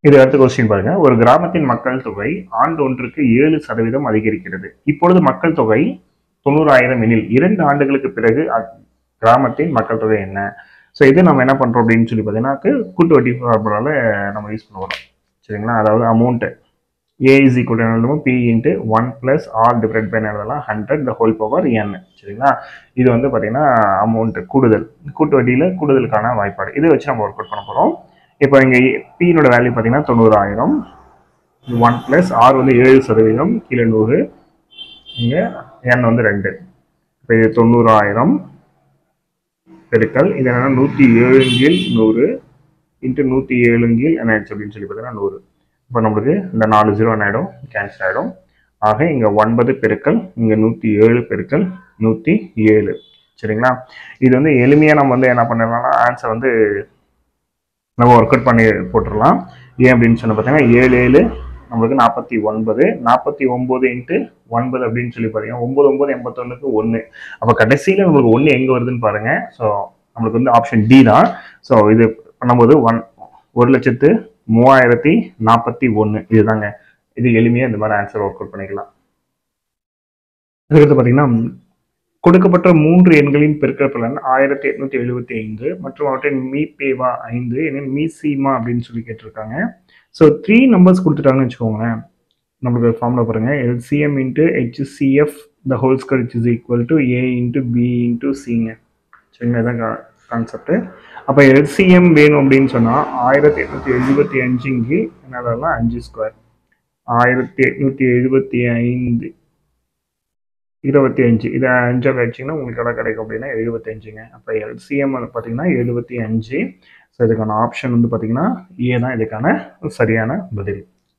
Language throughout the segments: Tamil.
இது அடுத்த கொஸ்டின் பாருங்க ஒரு கிராமத்தின் மக்கள் தொகை ஆண்டு ஒன்றுக்கு ஏழு சதவீதம் அதிகரிக்கிறது இப்பொழுது மக்கள் தொகை தொண்ணூறாயிரம் எனில் இரண்டு ஆண்டுகளுக்கு பிறகு அ- கிராமத்தின் மக்கள் தொகை என்ன ஸோ இது நம்ம என்ன பண்றோம் அப்படின்னு சொல்லி பார்த்தீங்கன்னா கூட்டு வட்டி ஃபார்முலால நம்ம யூஸ் பண்ண போறோம் சரிங்களா அதாவது அமௌண்ட் ஏ இஸ் ஈக்குவல் எழுதுவோம் B into one plus R divide by எழுதலாம் hundred the whole power N சரிங்களா இது வந்து பார்த்தீங்கன்னா அமௌண்ட் கூடுதல் கூட்டு வட்டியில் கூடுதலுக்கான வாய்ப்பாடு இதை வச்சு நம்ம ஒர்க் அவுட் பண்ண போகிறோம் இப்போ இங்கே பியினோட வேல்யூ பார்த்தீங்கன்னா தொண்ணூறாயிரம் ஒன் ப்ளஸ் ஆர் வந்து ஏழு சதவீதம் கீழே நூறு இங்கே என் வந்து ரெண்டு இப்போ இது தொண்ணூறாயிரம் பெருக்கல் இது என்னன்னா நூற்றி ஏழுங்கில் நூறு இன்ட்டு நூற்றி ஏழுங்கில் என்ன ஆயிடுச்சு அப்படின்னு சொல்லி பார்த்தீங்கன்னா நூறு இப்போ நம்மளுக்கு இந்த நாலு ஜீரோ என்ன ஆகிடும் கேன்சல் ஆகிடும் ஆக இங்கே ஒன்பது பெருக்கல் இங்கே நூற்றி ஏழு பெருக்கல் நூற்றி ஏழு சரிங்களா இது வந்து எளிமையாக நம்ம வந்து என்ன பண்ணிடலாம்னா ஆன்சர் வந்து நம்ம ஒர்க் அவுட் பண்ணி போட்டுடலாம் ஏன் அப்படின்னு சொன்ன பார்த்தீங்கன்னா ஏழு ஏழு நம்மளுக்கு நாற்பத்தி ஒன்பது நாற்பத்தி ஒம்பது இன்ட்டு ஒன்பது அப்படின்னு சொல்லி பார்த்தீங்கன்னா ஒம்பது ஒம்பது எண்பத்தொன்னுக்கு ஒன்று அப்போ கடைசியில் நம்மளுக்கு ஒன்று எங்கே வருதுன்னு பாருங்க ஸோ நம்மளுக்கு வந்து ஆப்ஷன் டி தான் ஸோ இது பண்ணும்போது ஒன் ஒரு லட்சத்து மூவாயிரத்தி நாற்பத்தி ஒன்று இதுதாங்க இது எளிமையாக இந்த மாதிரி ஆன்சர் ஒர்க் அவுட் பண்ணிக்கலாம் அதுக்கடுத்து பார்த்தீங்கன்னா கொடுக்கப்பட்ட மூன்று எண்களின் பெருக்கல் பலன் ஆயிரத்தி எட்நூத்தி எழுபத்தி ஐந்து மற்றும் அவற்றின் மீ பேவா ஐந்து எனில் மீ சீமா அப்படின்னு சொல்லி கேட்டிருக்காங்க ஸோ த்ரீ நம்பர்ஸ் கொடுத்துட்டாங்கன்னு வச்சுக்கோங்களேன் நம்மளுக்கு ஃபார்முலா பாருங்க LCM into HCF the whole square is equal to A into B into சிங்க சரிங்களா இதான் கான்செப்ட் அப்போ எல்சிஎம் வேணும் அப்படின்னு சொன்னால் ஆயிரத்தி எட்நூத்தி எழுபத்தி அஞ்சுக்கு என்னதெல்லாம் அஞ்சு ஸ்கொயர் ஆயிரத்தி எட்நூத்தி எழுபத்தி ஐந்து இருபத்தி அஞ்சு இதை அஞ்சாக வச்சிங்கன்னா உங்களுக்கு எவ்வளோ கிடைக்கும் அப்படின்னா எழுபத்தஞ்சுங்க அப்போ எல்சிஎம் வந்து பார்த்தீங்கன்னா எழுபத்தி அஞ்சு ஸோ இதுக்கான ஆப்ஷன் வந்து பார்த்தீங்கன்னா ஏ தான் இதுக்கான சரியான பதில்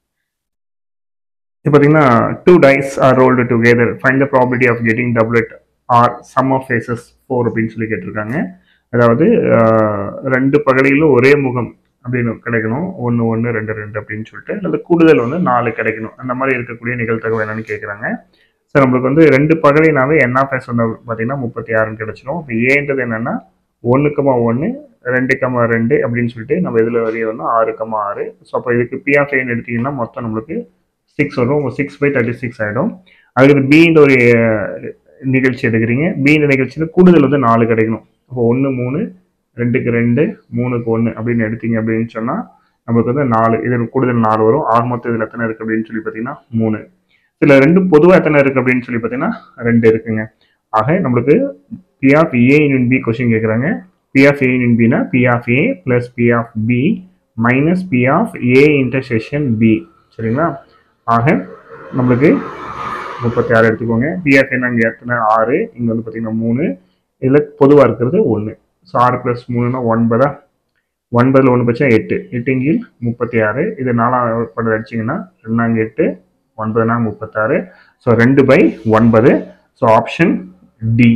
இப்போ பார்த்தீங்கன்னா two dice are rolled together find the probability of getting doublet or sum of faces four அப்படின்னு சொல்லி கேட்டிருக்காங்க அதாவது ஆஹ், ரெண்டு பகலிலும் ஒரே முகம் அப்படின்னு கிடைக்கணும் ஒன்று ஒன்று ரெண்டு ரெண்டு அப்படின்னு சொல்லிட்டு அல்லது கூடுதல் வந்து நாலு கிடைக்கணும் அந்த மாதிரி இருக்கக்கூடிய நிகழ்த்தகவு என்னன்னு கேட்குறாங்க ஸோ நம்மளுக்கு வந்து ரெண்டு பகலினாவே என்ஆஃப்எஸ் வந்து பார்த்தீங்கன்னா முப்பத்தி ஆறுன்னு கிடைச்சிரும் இப்போ ஏன்றது என்னன்னா ஒன்று கமா ஒன்று ரெண்டு கமா ரெண்டு அப்படின்னு சொல்லிட்டு நம்ம இதில் வரைய வந்து ஆறு கமா ஆறு ஸோ அப்போ இதுக்கு பிஆஃப் ஏன்னு எடுத்தீங்கன்னா மொத்தம் நம்மளுக்கு சிக்ஸ் வரும் சிக்ஸ் பை தேர்ட்டி சிக்ஸ் ஆகிடும் அதுக்கு பின்ற ஒரு அஹ், நிகழ்ச்சி எடுக்கிறீங்க பின்ற நிகழ்ச்சியில் கூடுதல் வந்து நாலு கிடைக்கணும் அப்போ ஒன்று மூணு ரெண்டுக்கு ரெண்டு மூணுக்கு ஒன்று அப்படின்னு எடுத்தீங்க அப்படின்னு சொன்னால் நம்மளுக்கு வந்து நாலு இதில் கூடுதல் நாலு வரும் ஆக மொத்தம் இதில் எத்தனை இருக்குது அப்படின்னு சொல்லி பார்த்தீங்கன்னா மூணு இதில் ரெண்டு பொதுவாக எத்தனை இருக்குது அப்படின்னு சொல்லி பார்த்தீங்கன்னா ரெண்டு இருக்குங்க ஆக நம்மளுக்கு P of A in B question கேட்குறாங்க பி ஆஃப் ஏ இன் பினா P of A plus P of B minus P of A intersection B சரிங்களா ஆக நம்மளுக்கு முப்பத்தி ஆறு எடுத்துக்கோங்க பிஎஃப் என்ன இங்கே எத்தனை ஆறு இங்கே வந்து பார்த்தீங்கன்னா மூணு இதில் பொதுவாக இருக்கிறது ஒன்று ஸோ ஆறு ப்ளஸ் மூணுனா ஒன்பதா ஒன்பதில் ஒன்று பட்சம் எட்டு எட்டுங்கில் முப்பத்தி ஆறு இது நாலாம் படம் அடிச்சிங்கன்னா ரெண்டாங்க எட்டு ஒன்பதுனா முப்பத்தாறு ஸோ ரெண்டு பை ஒன்பது ஸோ ஆப்ஷன் டி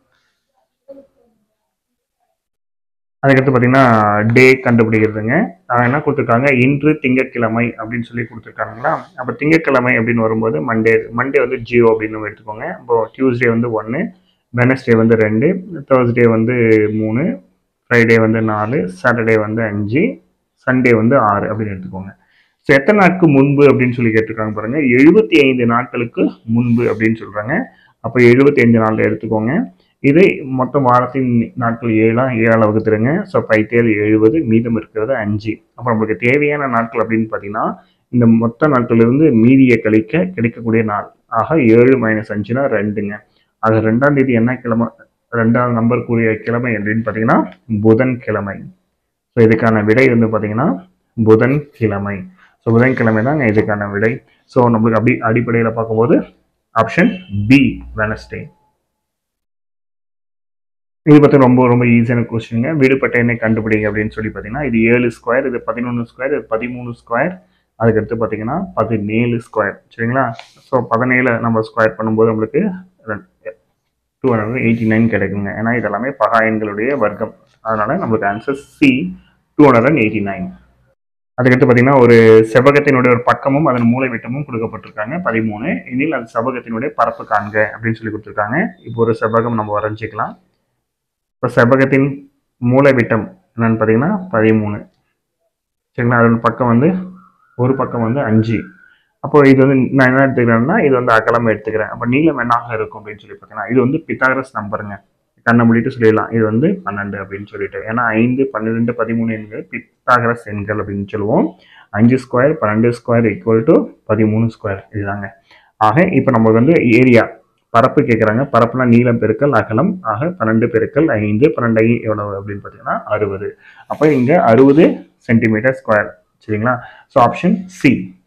அதுக்கடுத்து பார்த்தீங்கன்னா டே கண்டுபிடிக்கிறதுங்க அஹ் என்ன கொடுத்துருக்காங்க இன்று திங்கட்கிழமை அப்படின்னு சொல்லி கொடுத்துருக்காங்களா அப்போ திங்கட்கிழமை அப்படின்னு வரும்போது மண்டே மண்டே வந்து ஜீரோ அப்படின்னு நம்ம எடுத்துக்கோங்க இப்போ டியூஸ்டே வந்து ஒன்று வெனஸ்டே வந்து ரெண்டு தேர்ஸ்டே வந்து மூணு ஃப்ரைடே வந்து நாலு சாட்டர்டே வந்து அஞ்சு சண்டே வந்து ஆறு அப்படின்னு எடுத்துக்கோங்க ஸோ எத்தனை நாட்களுக்கு முன்பு அப்படின்னு சொல்லி கேட்டிருக்காங்க பாருங்க எழுபத்தி ஐந்து நாட்களுக்கு முன்பு அப்படின்னு சொல்றாங்க அப்போ எழுபத்தி ஐந்து நாளில் எடுத்துக்கோங்க இது மொத்தம் வாரத்தின் நாட்கள் ஏழா ஏழால் வகுத்துருங்க ஸோ பைத்தேழு எழுபது மீதம் இருக்கிறது அஞ்சு அப்போ நம்மளுக்கு தேவையான நாட்கள் அப்படின்னு பார்த்தீங்கன்னா இந்த மொத்த நாட்களிலிருந்து மீதியை கழிக்க கிடைக்கக்கூடிய நாள் ஆக ஏழு மைனஸ் அஞ்சுனா ரெண்டுங்க ஆக ரெண்டாம் தேதி என்ன கிழமை ரெண்டாம் நம்பர் கூடிய கிழமை அப்படின்னு பார்த்தீங்கன்னா புதன் கிழமை ஸோ இதுக்கான விடை வந்து பார்த்தீங்கன்னா புதன் கிழமை ஸோ புதன்கிழமை தாங்க இதுக்கான விடை ஸோ நம்மளுக்கு அப்படி அடிப்படையில் பார்க்கும்போது ஆப்ஷன் பி வெனஸ்டே இது பற்றி ரொம்ப ரொம்ப ஈஸியான கொஸ்டினுங்க விடுபட்ட எண்ணை கண்டுபிடிங்க அப்படின்னு சொல்லி பார்த்தீங்கன்னா இது ஏழு ஸ்கொயர் இது பதினொன்று ஸ்கொயர் இது பதிமூணு ஸ்கொயர் அதுக்கடுத்து பார்த்தீங்கன்னா பதினேழு ஸ்கொயர் சரிங்களா ஸோ பதினேழு நம்ம ஸ்கொயர் பண்ணும்போது நம்மளுக்கு டூ ஹண்ட்ரட் எயிட்டி நைன் கிடைக்குங்க ஏன்னா இதெல்லாமே பகா எண்களுடைய வர்க்கம் அதனால நம்மளுக்கு answer C two hundred and eighty nine அதுக்கடுத்து பார்த்தீங்கன்னா ஒரு செவ்வகத்தினுடைய ஒரு பக்கமும் அதன் மூலை விட்டமும் கொடுக்கப்பட்டிருக்காங்க பதிமூணு எனில் அது செவ்வகத்தினுடைய பரப்பு காண்க அப்படின்னு சொல்லி கொடுத்துருக்காங்க இப்போ ஒரு செவ்வகம் நம்ம வரைஞ்சிக்கலாம் இப்போ செவ்வகத்தின் மூலை விட்டம் என்னன்னு பார்த்தீங்கன்னா பதிமூணு சரிங்களா அதன் பக்கம் வந்து ஒரு பக்கம் வந்து அஞ்சு அப்போ இது வந்து நான் என்ன எடுத்துக்கிறேன்னா இது வந்து அகலம் எடுத்துக்கிறேன் அப்போ நீளம் என்னாக இருக்கும் அப்படின்னு சொல்லி பார்த்தீங்கன்னா இது வந்து பித்தாகரஸ் நம்பருங்க கண்ணை மூடிட்டு சொல்லிடலாம் இது வந்து பன்னெண்டு அப்படின்னு சொல்லிட்டு ஏன்னா ஐந்து பன்னிரெண்டு பதிமூணு எண்கள் பித்தாகரஸ் எண்கள் அப்படின்னு சொல்லுவோம் அஞ்சு ஸ்கொயர் பன்னெண்டு ஸ்கொயர் ஈக்குவல் டு பதிமூணு ஸ்கொயர் இதுதாங்க ஆக இப்போ நம்ம வந்து ஏரியா பரப்பு கேட்குறாங்க பரப்புனா நீளம் பெருக்கல் அகலம் ஆக பன்னெண்டு பெருக்கல் ஐந்து பன்னெண்டு ஐ எவ்வளவு அப்படின்னு பார்த்தீங்கன்னா அறுபது அப்போ இங்கே அறுபது சென்டிமீட்டர் ஸ்கொயர் சரிங்களா ஸோ ஆப்ஷன் சி